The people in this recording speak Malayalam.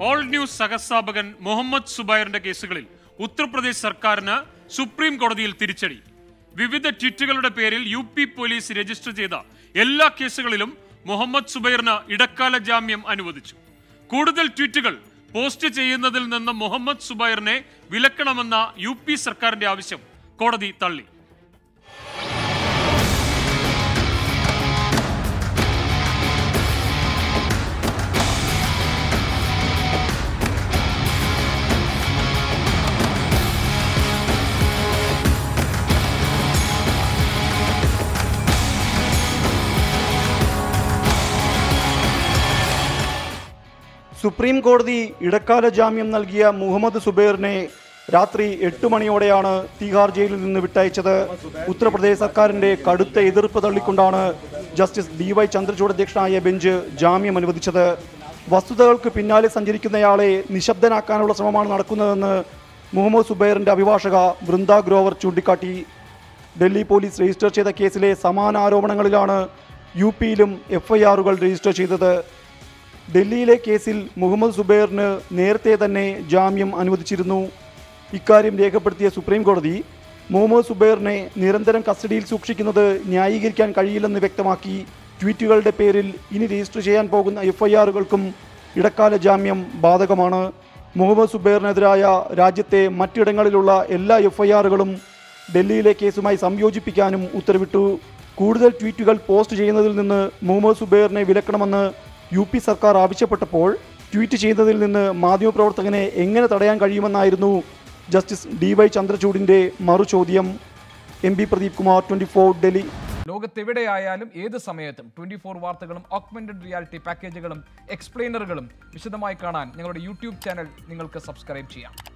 ഓൾ ന്യൂസ് സഹസ്ഥാപകൻ മുഹമ്മദ് സുബൈറിന്റെ കേസുകളിൽ ഉത്തർപ്രദേശ് സർക്കാരിന് സുപ്രീം കോടതിയിൽ തിരിച്ചടി വിവിധ ട്വീറ്റുകളുടെ പേരിൽ യു പി പോലീസ് രജിസ്റ്റർ ചെയ്ത എല്ലാ കേസുകളിലും മുഹമ്മദ് സുബൈറിന് ഇടക്കാല ജാമ്യം അനുവദിച്ചു കൂടുതൽ ട്വീറ്റുകൾ പോസ്റ്റ് ചെയ്യുന്നതിൽ നിന്ന് മുഹമ്മദ് സുബൈറിനെ വിലക്കണമെന്ന യു പി സർക്കാരിന്റെ ആവശ്യം കോടതി തള്ളി സുപ്രീം കോടതി ഇടക്കാല ജാമ്യം നൽകിയ മുഹമ്മദ് സുബൈറിനെ രാത്രി എട്ട് മണിയോടെയാണ് തീഹാർ ജയിലിൽ നിന്ന് വിട്ടയച്ചത് ഉത്തർപ്രദേശ് സർക്കാരിന്റെ കടുത്ത എതിർപ്പ് തള്ളിക്കൊണ്ടാണ് ജസ്റ്റിസ് ഡി വൈ ചന്ദ്രചൂഡ് അധ്യക്ഷനായ ബെഞ്ച് ജാമ്യം അനുവദിച്ചത് വസ്തുതകൾക്ക് പിന്നാലെ സഞ്ചരിക്കുന്നയാളെ നിശബ്ദനാക്കാനുള്ള ശ്രമമാണ് നടക്കുന്നതെന്ന് മുഹമ്മദ് സുബൈറിന്റെ അഭിഭാഷക വൃന്ദ ഗ്രോവർ ചൂണ്ടിക്കാട്ടി ഡൽഹി പോലീസ് രജിസ്റ്റർ ചെയ്ത കേസിലെ സമാന ആരോപണങ്ങളിലാണ് യു പിയിലും എഫ്ഐആറുകൾ രജിസ്റ്റർ ചെയ്തത് ഡൽഹിയിലെ കേസിൽ മുഹമ്മദ് സുബൈറിന് നേരത്തെ തന്നെ ജാമ്യം അനുവദിച്ചിരുന്നു ഇക്കാര്യം രേഖപ്പെടുത്തിയ സുപ്രീം കോടതി മുഹമ്മദ് സുബൈറിനെ നിരന്തരം കസ്റ്റഡിയിൽ സൂക്ഷിക്കുന്നത് ന്യായീകരിക്കാൻ കഴിയില്ലെന്ന് വ്യക്തമാക്കി ട്വീറ്റുകളുടെ പേരിൽ ഇനി രജിസ്റ്റർ ചെയ്യാൻ പോകുന്ന എഫ്ഐആറുകൾക്കും ഇടക്കാല ജാമ്യം ബാധകമാണ് മുഹമ്മദ് സുബൈറിനെതിരായ രാജ്യത്തെ മറ്റിടങ്ങളിലുള്ള എല്ലാ എഫ്ഐആറുകളും ഡൽഹിയിലെ കേസുമായി സംയോജിപ്പിക്കാനും ഉത്തരവിട്ടു കൂടുതൽ ട്വീറ്റുകൾ പോസ്റ്റ് ചെയ്യുന്നതിൽ നിന്ന് മുഹമ്മദ് സുബൈറിനെ വിലക്കണമെന്ന് യു പി സർക്കാർ ആവശ്യപ്പെട്ടപ്പോൾ ട്വീറ്റ് ചെയ്യുന്നതിൽ നിന്ന് മാധ്യമപ്രവർത്തകനെ എങ്ങനെ തടയാൻ കഴിയുമെന്നായിരുന്നു ജസ്റ്റിസ് ഡി വൈ ചന്ദ്രചൂഡിന്റെ മറുചോദ്യം M P Pradeep Kumar twenty four Delhi ലോകത്തെവിടെയായാലും ഏത് സമയത്തും ട്വന്റി ഫോർ വാർത്തകളും ഓഗ്മെന്റഡ് റിയാലിറ്റി പാക്കേജുകളും എക്സ്പ്ലെയിനറുകളും വിശദമായി കാണാൻ ഞങ്ങളുടെ യൂട്യൂബ് ചാനൽ നിങ്ങൾക്ക് സബ്സ്ക്രൈബ് ചെയ്യാം